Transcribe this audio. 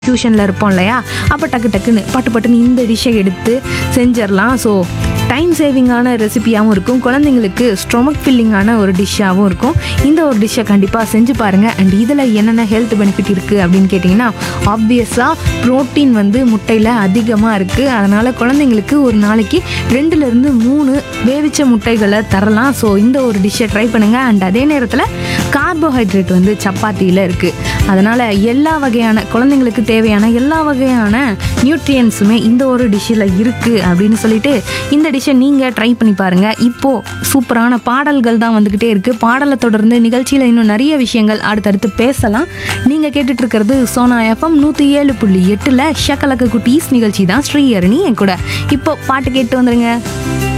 டியூஷனில் இருப்போம் இல்லையா அப்போ டக்கு டக்குன்னு பட்டு பட்டுன்னு இந்த டிஷ்ஷை எடுத்து செஞ்சிடலாம் ஸோ டைம் சேவிங்கான ரெசிபியாகவும் இருக்கும் குழந்தைங்களுக்கு ஸ்டொமக் ஃபில்லிங்கான ஒரு டிஷ்ஷாகவும் இருக்கும் இந்த ஒரு டிஷ்ஷை கண்டிப்பாக செஞ்சு பாருங்கள் அண்ட் இதில் என்னென்ன ஹெல்த் பெனிஃபிட் இருக்குது அப்படின்னு கேட்டிங்கன்னா ஆப்வியஸாக ப்ரோட்டீன் வந்து முட்டையில் அதிகமாக இருக்குது அதனால் குழந்தைங்களுக்கு ஒரு நாளைக்கு ரெண்டுலேருந்து மூணு வேவிச்ச முட்டைகளை தரலாம் ஸோ இந்த ஒரு டிஷ்ஷை ட்ரை பண்ணுங்கள் அண்ட் அதே நேரத்தில் கார்போஹைட்ரேட் வந்து சப்பாத்தியில் இருக்குது அதனால் எல்லா வகையான குழந்தைங்களுக்கு தேவையான எல்லா வகையான நியூட்ரியன்ஸுமே இந்த ஒரு டிஷ்ஷில் இருக்குது அப்படின்னு சொல்லிட்டு இந்த டிஷ்ஷை நீங்கள் ட்ரை பண்ணி பாருங்கள் இப்போது சூப்பரான பாடல்கள் தான் வந்துக்கிட்டே இருக்குது பாடலை தொடர்ந்து நிகழ்ச்சியில் இன்னும் நிறைய விஷயங்கள் அடுத்தடுத்து பேசலாம் நீங்கள் கேட்டுட்டு இருக்கிறது சோனா எஃப்எம் நூற்றி ஏழு புள்ளி எட்டில் ஷக்கலக்க குட்டீஸ் நிகழ்ச்சி தான் ஸ்ரீஹரணி என் கூட இப்போ பாட்டு கேட்டு வந்துருங்க